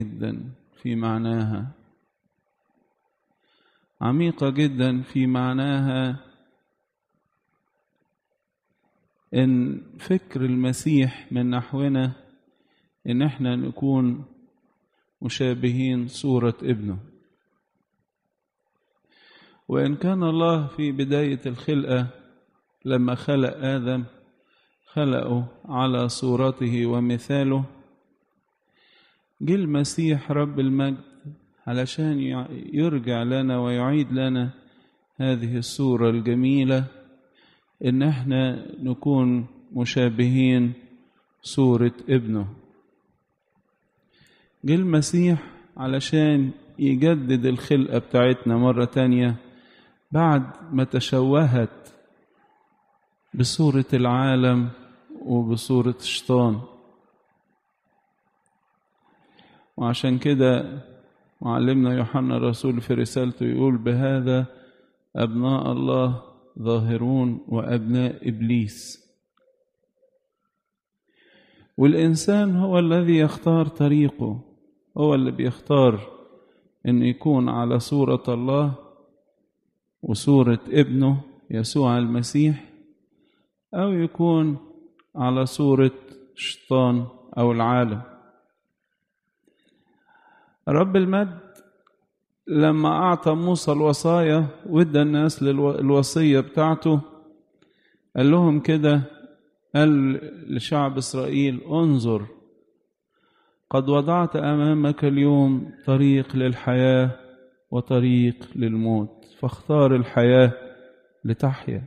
جدا في معناها عميقة جدا في معناها إن فكر المسيح من نحونا إن إحنا نكون مشابهين صورة ابنه وإن كان الله في بداية الخلقة لما خلق آدم خلقه على صورته ومثاله جه المسيح رب المجد علشان يرجع لنا ويعيد لنا هذه الصورة الجميلة إن احنا نكون مشابهين صورة ابنه جه المسيح علشان يجدد الخلقة بتاعتنا مرة تانية بعد ما تشوهت بصورة العالم وبصورة الشيطان وعشان كده معلمنا يوحنا الرسول في رسالته يقول بهذا أبناء الله ظاهرون وأبناء إبليس والإنسان هو الذي يختار طريقه هو اللي بيختار إن يكون على صورة الله وصورة ابنه يسوع المسيح أو يكون على صورة الشيطان أو العالم رب المجد لما أعطى موسى الوصايا وادى الناس الوصية بتاعته قال لهم كده قال لشعب إسرائيل انظر قد وضعت أمامك اليوم طريق للحياة وطريق للموت فاختار الحياة لتحيا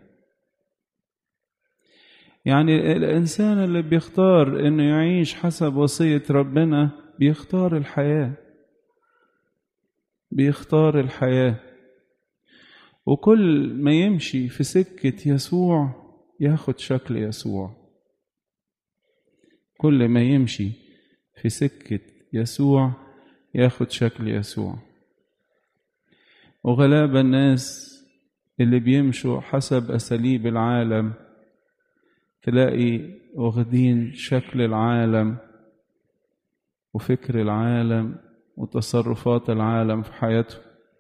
يعني الإنسان اللي بيختار إنه يعيش حسب وصية ربنا بيختار الحياة بيختار الحياة وكل ما يمشي في سكة يسوع ياخد شكل يسوع كل ما يمشي في سكة يسوع ياخد شكل يسوع وغلاب الناس اللي بيمشوا حسب أساليب العالم تلاقي واخدين شكل العالم وفكر العالم وتصرفات العالم في حياته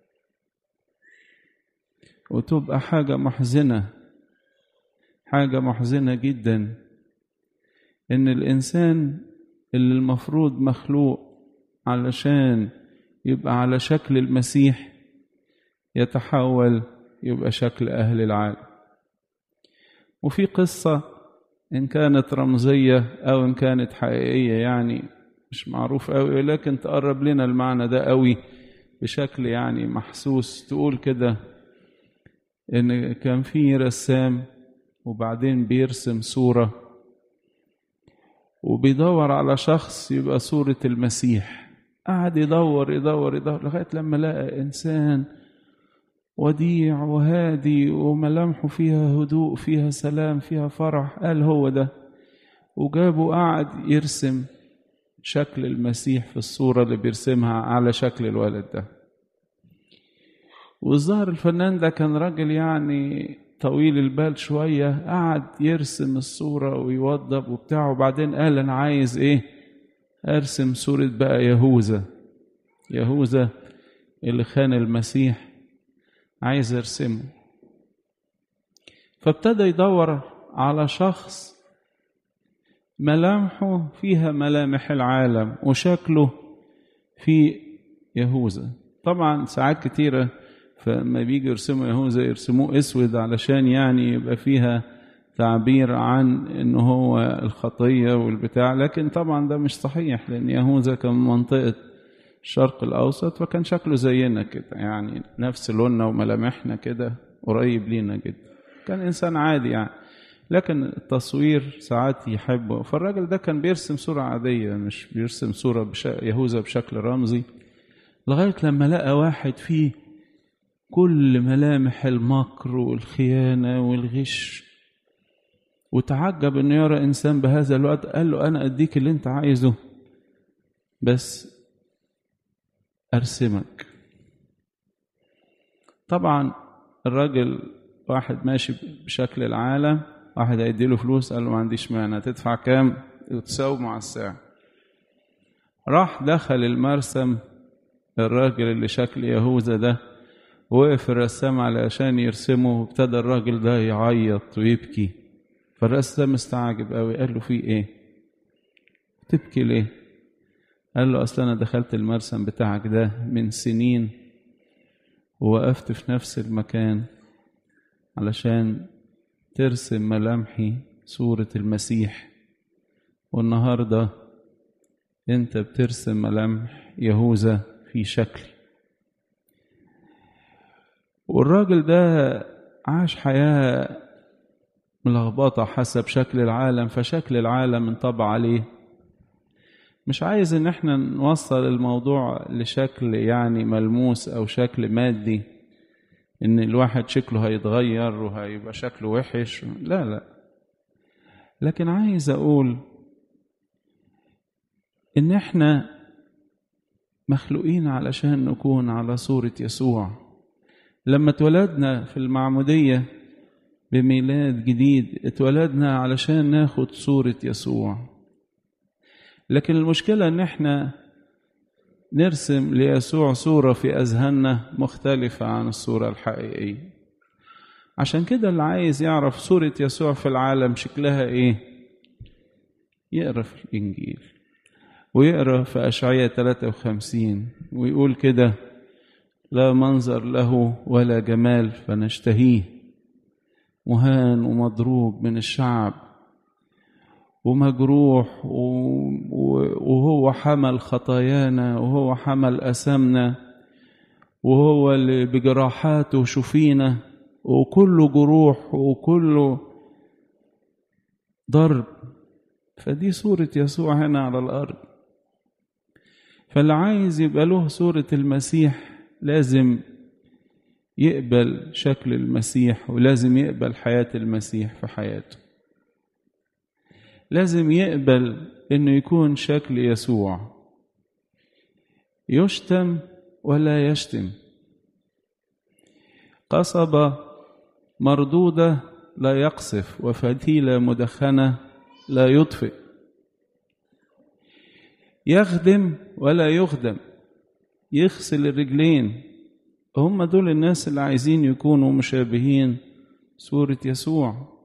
وتبقى حاجة محزنة حاجة محزنة جدا إن الإنسان اللي المفروض مخلوق علشان يبقى على شكل المسيح يتحول يبقى شكل أهل العالم وفي قصة إن كانت رمزية أو إن كانت حقيقية يعني مش معروف قوي لكن تقرب لنا المعنى ده قوي بشكل يعني محسوس تقول كده ان كان في رسام وبعدين بيرسم صورة وبيدور على شخص يبقى صورة المسيح قعد يدور يدور يدور لغاية لما لقى إنسان وديع وهادي وملامحه فيها هدوء فيها سلام فيها فرح قال هو ده وجابه قعد يرسم شكل المسيح في الصورة اللي بيرسمها على شكل الولد ده والظاهر الفنان ده كان راجل يعني طويل البال شوية قعد يرسم الصورة ويوضب وبتاع وبعدين قال أنا عايز إيه أرسم صورة بقى يهوذا يهوذا اللي خان المسيح عايز أرسمه فابتدى يدور على شخص ملامحه فيها ملامح العالم وشكله في يهوذا طبعا ساعات كتيرة فلما بيجي يرسموا يهوذا يرسموه اسود علشان يعني يبقى فيها تعبير عن انه هو الخطية والبتاع لكن طبعا ده مش صحيح لان يهوذا كان من منطقة الشرق الاوسط فكان شكله زينا كده يعني نفس لوننا وملامحنا كده قريب لينا جدا كان انسان عادي يعني لكن التصوير ساعات يحبه فالراجل ده كان بيرسم صورة عادية مش بيرسم صورة بش... يهوذا بشكل رمزي لغاية لما لقى واحد فيه كل ملامح المكر والخيانة والغش وتعجب انه يرى انسان بهذا الوقت قال له انا اديك اللي انت عايزه بس ارسمك طبعا الراجل واحد ماشي بشكل العالم واحد هيديله فلوس قال له ما عنديش مانع تدفع كام وتساوي مع الساعة راح دخل المرسم الراجل اللي شكل يهوذا ده وقف الرسام علشان يرسمه وابتدى الراجل ده يعيط ويبكي فالرسام استعجب قوي قال له في ايه تبكي ليه قال له اصل انا دخلت المرسم بتاعك ده من سنين ووقفت في نفس المكان علشان ترسم ملامحي صورة المسيح والنهاردة انت بترسم ملامح يهوذا في شكلي والراجل ده عاش حياة ملخبطة حسب شكل العالم فشكل العالم انطبع عليه مش عايز ان احنا نوصل الموضوع لشكل يعني ملموس او شكل مادي ان الواحد شكله هيتغير وهيبقى شكله وحش لا لا لكن عايز اقول ان احنا مخلوقين علشان نكون على صورة يسوع لما اتولدنا في المعمودية بميلاد جديد اتولدنا علشان ناخد صورة يسوع لكن المشكلة ان احنا نرسم ليسوع صورة في أذهاننا مختلفة عن الصورة الحقيقية عشان كده اللي عايز يعرف صورة يسوع في العالم شكلها ايه يقرا في الإنجيل ويقرا في أشعية 53 ويقول كده لا منظر له ولا جمال فنشتهيه مهان ومضروب من الشعب ومجروح وهو حمل خطايانا وهو حمل أسامنا وهو اللي بجراحاته شفينا وكله جروح وكله ضرب فدي صورة يسوع هنا على الأرض فاللي عايز يبقى له صورة المسيح لازم يقبل شكل المسيح ولازم يقبل حياة المسيح في حياته لازم يقبل انه يكون شكل يسوع يشتم ولا يشتم قصبة مردودة لا يقصف وفتيلة مدخنة لا يطفئ يخدم ولا يخدم يغسل الرجلين هم دول الناس اللي عايزين يكونوا مشابهين صورة يسوع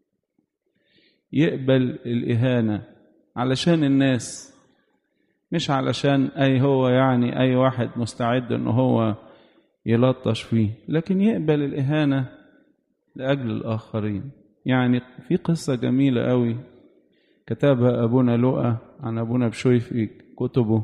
يقبل الإهانة علشان الناس مش علشان أي هو يعني أي واحد مستعد إن هو يلطش فيه لكن يقبل الإهانة لأجل الآخرين يعني في قصة جميلة قوي كتبها أبونا لؤى عن أبونا بشوي في كتبه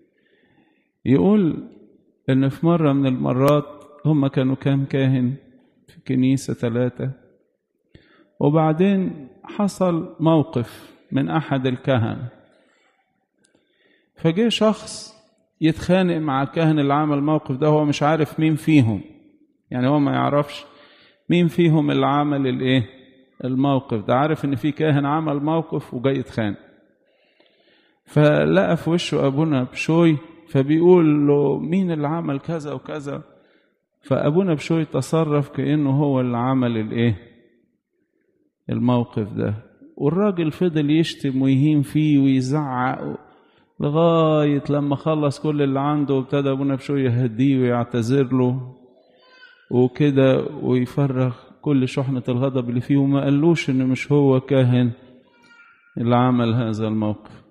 يقول إن في مرة من المرات هم كانوا كام كاهن في كنيسة ثلاثة وبعدين حصل موقف من أحد الكهنة فجه شخص يتخانق مع الكاهن اللي عمل الموقف ده هو مش عارف مين فيهم يعني هو ما يعرفش مين فيهم اللي عمل الايه الموقف ده عارف ان في كاهن عمل موقف وجاي يتخانق فلقى في وشه ابونا بشوي فبيقول له مين اللي عمل كذا وكذا فابونا بشوي تصرف كانه هو اللي عمل الايه الموقف ده والراجل فضل يشتم ويهين فيه ويزعق لغاية لما خلص كل اللي عنده وابتدى أبونا بشوية يهديه ويعتذر له وكده ويفرغ كل شحنة الغضب اللي فيه وما قالوش إن مش هو كاهن اللي عمل هذا الموقف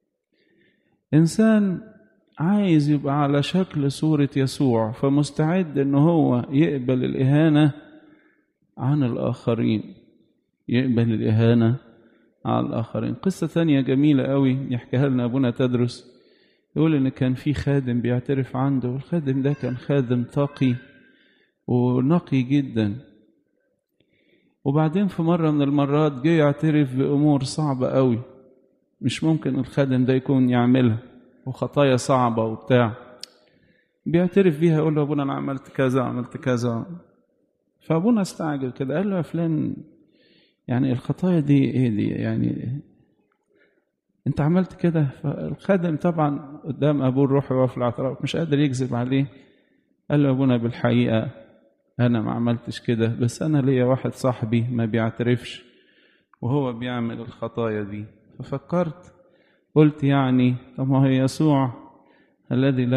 إنسان عايز يبقى على شكل صورة يسوع فمستعد إن هو يقبل الإهانة عن الآخرين يقبل الإهانة على الآخرين قصة ثانية جميلة قوي يحكيها لنا أبونا تدرس يقول إن كان في خادم بيعترف عنده والخادم ده كان خادم تقي ونقي جدا وبعدين في مرة من المرات جه يعترف بأمور صعبة قوي مش ممكن الخادم ده يكون يعملها وخطايا صعبة وبتاع بيعترف بيها يقول له أبونا أنا عملت كذا عملت كذا فأبونا استعجل كده قال له يا فلان يعني الخطايا دي ايه دي يعني انت عملت كده فالخادم طبعا قدام ابوه الروح وهو في الاعتراف مش قادر يكذب عليه قال له ابونا بالحقيقه انا ما عملتش كده بس انا ليا واحد صاحبي ما بيعترفش وهو بيعمل الخطايا دي ففكرت قلت يعني طب ما هو يسوع الذي